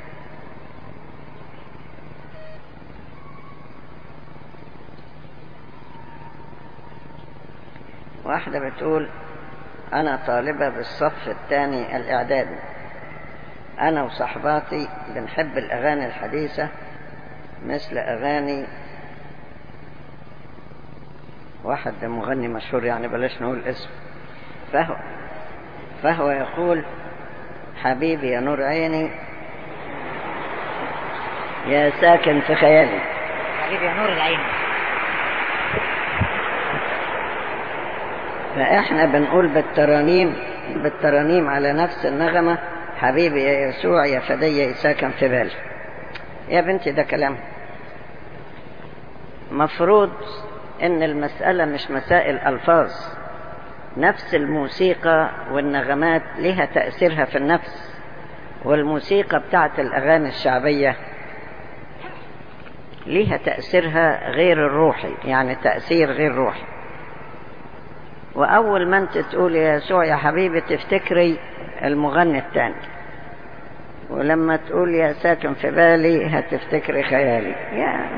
واحدة بتقول أنا طالبة بالصف الثاني الإعدادي أنا وصحباتي بنحب الأغاني الحديثة مثل أغاني واحد مغني مشهور يعني بلاش نقول اسم فهو فهو يقول حبيبي يا نور عيني يا ساكن في خيالي حبيبي يا نور العين فاحنا بنقول بالترانيم بالترانيم على نفس النغمة حبيبي يا يسوع يا فدي ساكن في بالي يا بنتي ده كلام مفروض ان المسألة مش مسائل الفاظ نفس الموسيقى والنغمات لها تأثيرها في النفس والموسيقى بتاعت الأغاني الشعبية لها تأثيرها غير الروحي يعني تأثير غير روحي وأول ما أنت تقول يا يسوع يا حبيبي تفتكري المغني الثاني ولما تقول يا ساكن في بالي هتفتكري خيالي يا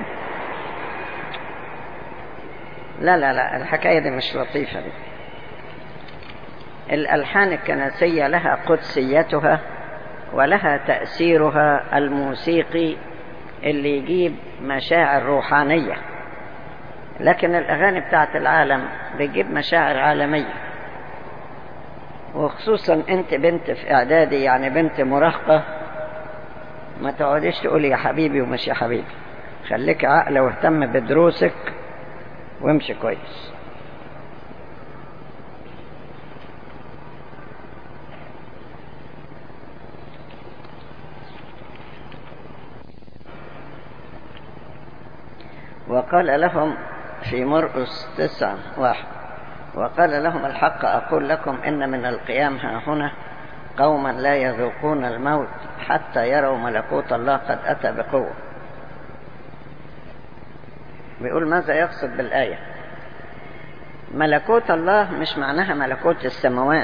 لا لا لا الحكاية دي مش لطيفة دي الألحان الكنسية لها قدسيتها ولها تأثيرها الموسيقي اللي يجيب مشاعر روحانية لكن الأغاني بتاعت العالم بتجيب مشاعر عالمية وخصوصا انت بنت في اعدادي يعني بنت مراهقة ما تقعديش تقولي يا حبيبي ومش يا حبيبي خليك عاقلة واهتم بدروسك وامشي كويس وقال لهم في مرقس تسعة واحد وقال لهم الحق أقول لكم إن من القيام ها هنا قوما لا يذوقون الموت حتى يروا ملكوت الله قد أتى بقوة بيقول ماذا يقصد بالآية ملكوت الله مش معناها ملكوت السماوات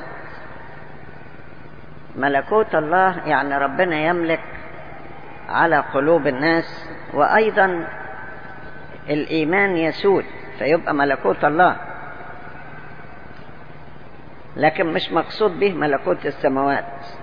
ملكوت الله يعني ربنا يملك على قلوب الناس وأيضا الإيمان يسود فيبقى ملكوت الله لكن مش مقصود به ملكوت السماوات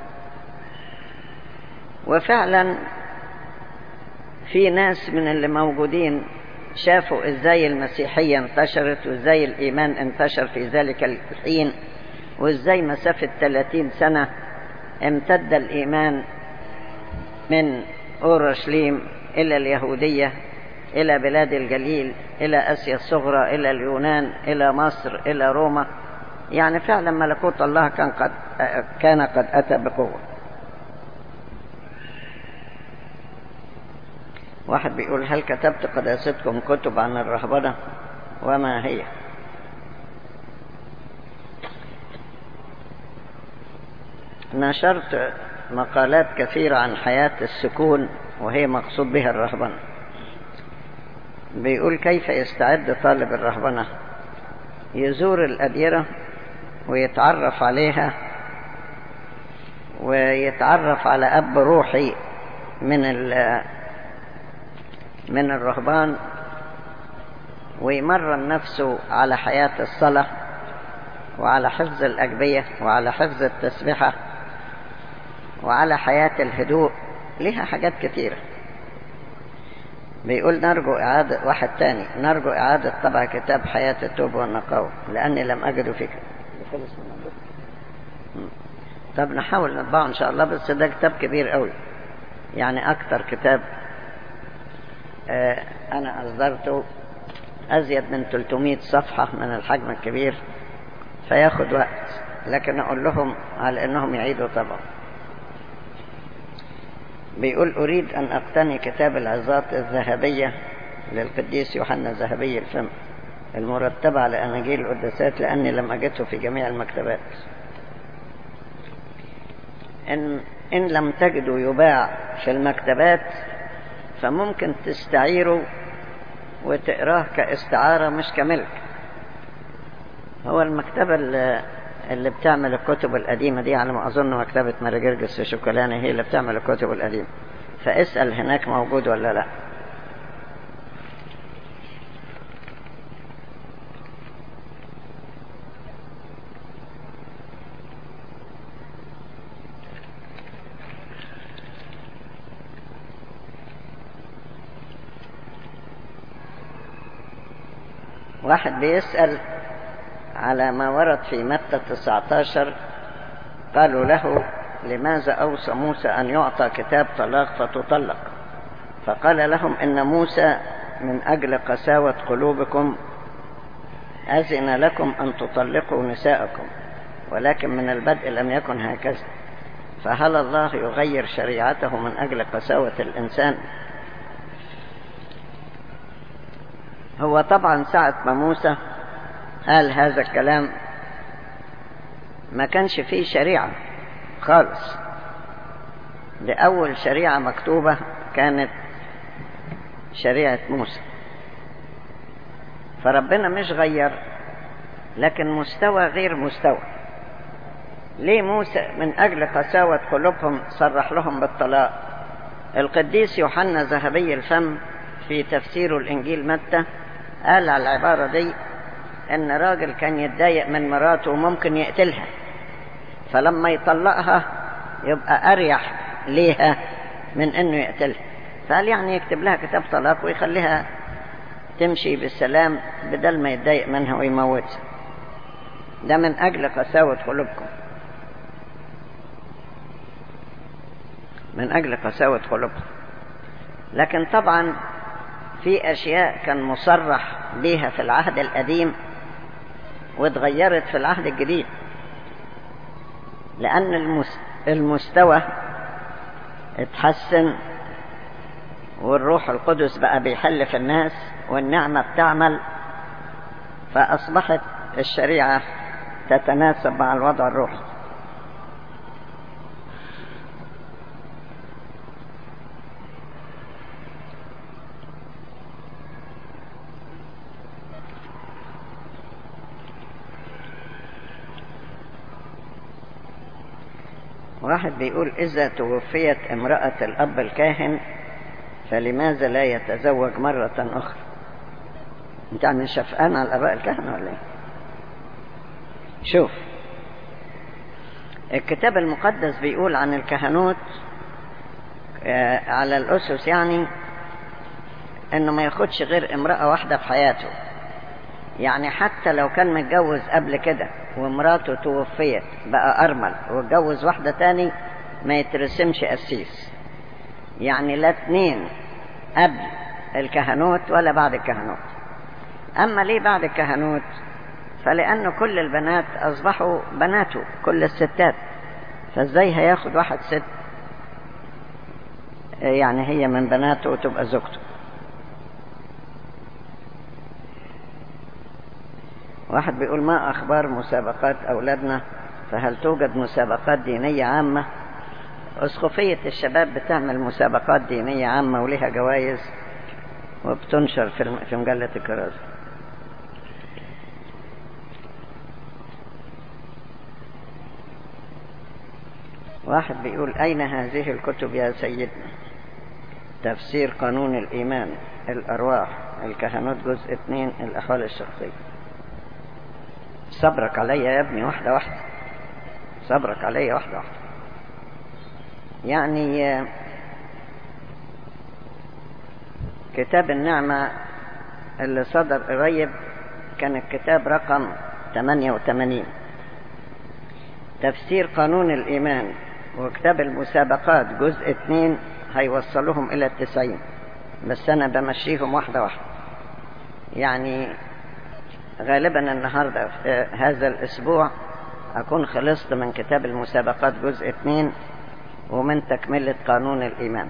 وفعلا في ناس من اللي موجودين شافوا ازاي المسيحية انتشرت وازاي الايمان انتشر في ذلك الحين وازاي مسافة 30 سنة امتد الايمان من اورشليم الى اليهودية الى بلاد الجليل الى اسيا الصغرى الى اليونان الى مصر الى روما يعني فعلا ملكوت الله كان قد كان قد اتى بقوه واحد بيقول هل كتبت قداستكم كتب عن الرهبنة وما هي نشرت مقالات كثيرة عن حياة السكون وهي مقصود بها الرهبنة بيقول كيف يستعد طالب الرهبنة يزور الأديرة ويتعرف عليها ويتعرف على أب روحي من من الرهبان ويمرن نفسه على حياة الصلاة وعلى حفظ الأجبية وعلى حفظ التسبحة وعلى حياة الهدوء لها حاجات كثيرة بيقول نرجو إعادة واحد تاني نرجو إعادة طبع كتاب حياة التوبة والنقاوة لأني لم أجده فيك طب نحاول نطبعه إن شاء الله بس ده كتاب كبير قوي يعني أكتر كتاب أنا أصدرته أزيد من 300 صفحة من الحجم الكبير فياخد وقت لكن أقول لهم على أنهم يعيدوا طبعا بيقول أريد أن أقتني كتاب العظات الذهبية للقديس يوحنا ذهبي الفم المرتبة على أناجيل القداسات لأني لم أجده في جميع المكتبات إن, إن لم تجدوا يباع في المكتبات فممكن تستعيره وتقراه كاستعارة مش كملك هو المكتبة اللي, اللي بتعمل الكتب القديمة دي على ما أظن مكتبة مراجرجس شوكولاني هي اللي بتعمل الكتب القديمة فاسأل هناك موجود ولا لا واحد بيسأل على ما ورد في متى 19 قالوا له لماذا أوصى موسى أن يعطى كتاب طلاق فتطلق فقال لهم إن موسى من أجل قساوة قلوبكم أذن لكم أن تطلقوا نساءكم ولكن من البدء لم يكن هكذا فهل الله يغير شريعته من أجل قساوة الإنسان هو طبعا ساعة ما موسى قال هذا الكلام ما كانش فيه شريعة خالص لأول شريعة مكتوبة كانت شريعة موسى فربنا مش غير لكن مستوى غير مستوى ليه موسى من أجل قساوة قلوبهم صرح لهم بالطلاق القديس يوحنا ذهبي الفم في تفسير الإنجيل متى قال على العبارة دي إن راجل كان يتضايق من مراته وممكن يقتلها فلما يطلقها يبقى أريح ليها من إنه يقتلها فقال يعني يكتب لها كتاب طلاق ويخليها تمشي بالسلام بدل ما يتضايق منها ويموتها ده من أجل قساوة قلوبكم من أجل قساوة قلوبكم لكن طبعا في أشياء كان مصرح بها في العهد القديم واتغيرت في العهد الجديد لأن المستوى اتحسن والروح القدس بقى بيحل في الناس والنعمة بتعمل فأصبحت الشريعة تتناسب مع الوضع الروحي واحد بيقول إذا توفيت امرأة الأب الكاهن فلماذا لا يتزوج مرة أخرى انت يعني شفقان على الآباء الكهنة ولا ايه شوف الكتاب المقدس بيقول عن الكهنوت آه على الأسس يعني انه ما ياخدش غير امرأة واحدة في حياته يعني حتى لو كان متجوز قبل كده ومراته توفيت بقى أرمل واتجوز واحدة تاني ما يترسمش قسيس يعني لا اتنين قبل الكهنوت ولا بعد الكهنوت أما ليه بعد الكهنوت فلأنه كل البنات أصبحوا بناته كل الستات فازاي هياخد واحد ست يعني هي من بناته وتبقى زوجته واحد بيقول ما أخبار مسابقات أولادنا فهل توجد مسابقات دينية عامة أسقفية الشباب بتعمل مسابقات دينية عامة ولها جوائز وبتنشر في مجلة الكرازة واحد بيقول أين هذه الكتب يا سيدنا تفسير قانون الإيمان الأرواح الكهنوت جزء اثنين الأحوال الشخصية صبرك عليا يا ابني واحدة واحدة صبرك عليا واحدة واحدة يعني كتاب النعمة اللي صدر قريب كان الكتاب رقم 88 تفسير قانون الإيمان وكتاب المسابقات جزء 2 هيوصلوهم إلى التسعين بس أنا بمشيهم واحدة واحدة يعني غالبا النهاردة في هذا الأسبوع أكون خلصت من كتاب المسابقات جزء 2 ومن تكملة قانون الإيمان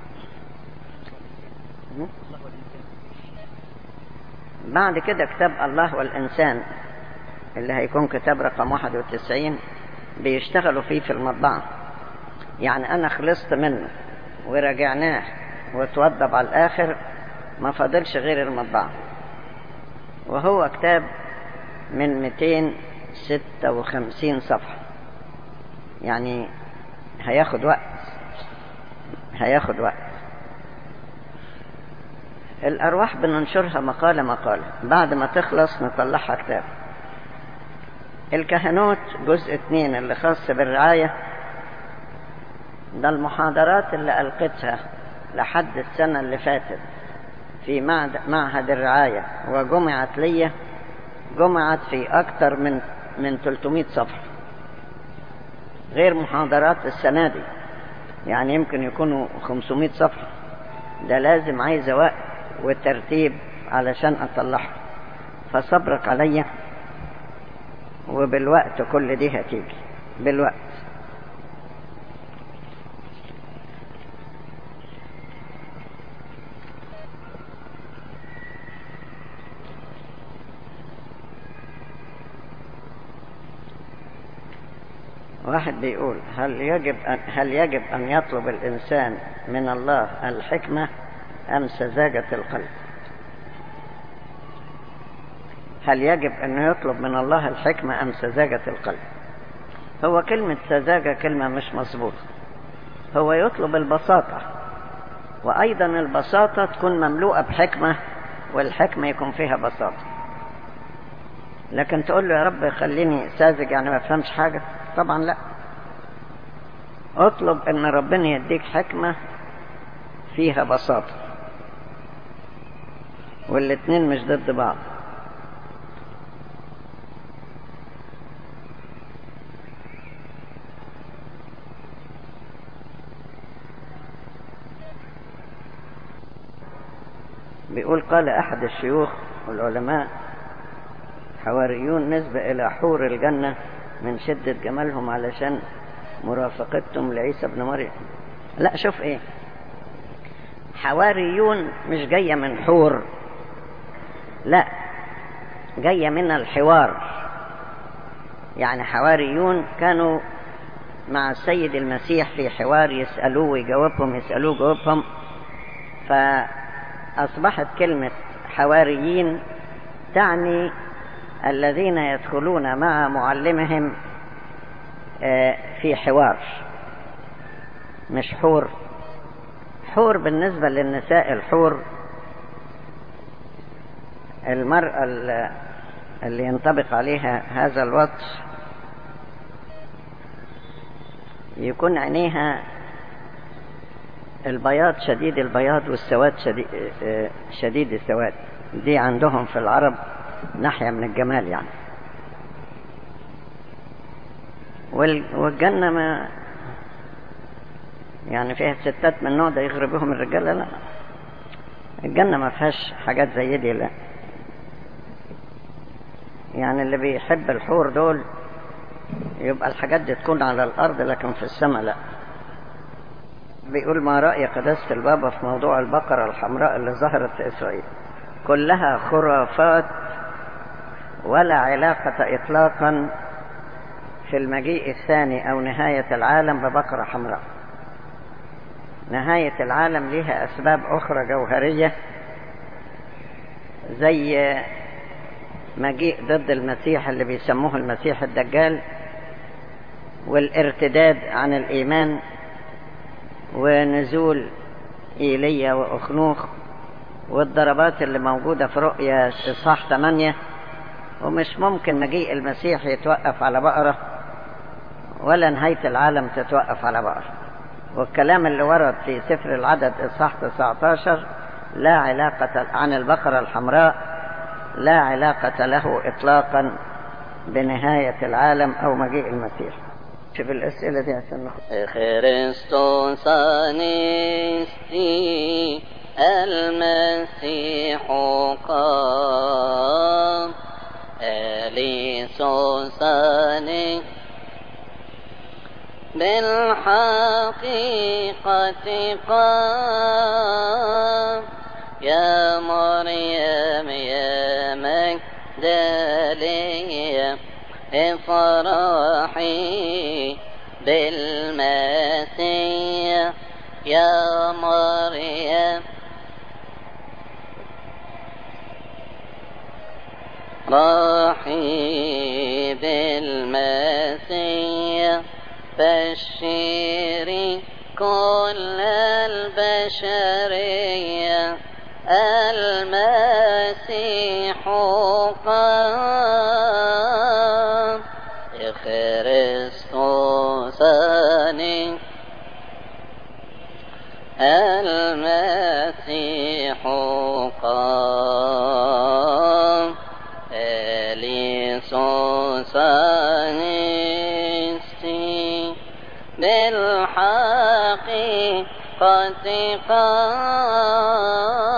بعد كده كتاب الله والإنسان اللي هيكون كتاب رقم 91 بيشتغلوا فيه في المطبعة يعني أنا خلصت منه وراجعناه وتوضب على الآخر ما فاضلش غير المطبعة وهو كتاب من 256 صفحة يعني هياخد وقت هياخد وقت الأرواح بننشرها مقالة مقالة بعد ما تخلص نطلعها كتاب الكهنوت جزء اتنين اللي خاص بالرعاية ده المحاضرات اللي ألقيتها لحد السنة اللي فاتت في معهد الرعاية وجمعت لي جمعت في أكثر من من 300 صفحة غير محاضرات السنة دي يعني يمكن يكونوا 500 صفحة ده لازم عايزة وقت وترتيب علشان أطلعها فصبرك عليا وبالوقت كل دي هتيجي بالوقت واحد بيقول هل يجب أن هل يجب أن يطلب الإنسان من الله الحكمة أم سذاجة القلب؟ هل يجب أن يطلب من الله الحكمة أم سذاجة القلب؟ هو كلمة سذاجة كلمة مش مظبوطة. هو يطلب البساطة وأيضا البساطة تكون مملوءة بحكمة والحكمة يكون فيها بساطة. لكن تقول له يا رب خليني ساذج يعني ما افهمش حاجة طبعا لا اطلب ان ربنا يديك حكمة فيها بساطة والاتنين مش ضد بعض بيقول قال احد الشيوخ والعلماء حواريون نسبة الى حور الجنة من شدة جمالهم علشان مرافقتهم لعيسى ابن مريم لا شوف ايه حواريون مش جاية من حور لا جاية من الحوار يعني حواريون كانوا مع السيد المسيح في حوار يسألوه ويجاوبهم يسألوه يجاوبهم فأصبحت كلمة حواريين تعني الذين يدخلون مع معلمهم في حوار مش حور حور بالنسبة للنساء الحور المرأة اللي ينطبق عليها هذا الوصف يكون عينيها البياض شديد البياض والسواد شديد, شديد السواد دي عندهم في العرب ناحية من الجمال يعني والجنة ما يعني فيها ستات من النوع ده يغرب بهم الرجالة لا الجنة ما فيهاش حاجات زي دي لا يعني اللي بيحب الحور دول يبقى الحاجات دي تكون على الأرض لكن في السماء لا بيقول ما رأي قداسة البابا في موضوع البقرة الحمراء اللي ظهرت في إسرائيل كلها خرافات ولا علاقة إطلاقا في المجيء الثاني أو نهاية العالم ببقرة حمراء نهاية العالم لها أسباب أخرى جوهرية زي مجيء ضد المسيح اللي بيسموه المسيح الدجال والارتداد عن الإيمان ونزول إيليا وأخنوخ والضربات اللي موجودة في رؤية إصحاح 8 ومش ممكن مجيء المسيح يتوقف على بقرة ولا نهاية العالم تتوقف على بقرة والكلام اللي ورد في سفر العدد إصحاح 19 لا علاقة عن البقرة الحمراء لا علاقة له إطلاقا بنهاية العالم أو مجيء المسيح شوف الأسئلة دي عشان خريستوس أنستي المسيح قام أليسوس أنستي بالحقيقة قام يا مريم يا مجدلية افرحي بالمسيح يا مريم راحي بالمسيح بشري كل البشرية المسيح قام خريستوس المسيح قام إليسوس نستي بالحقيقة قام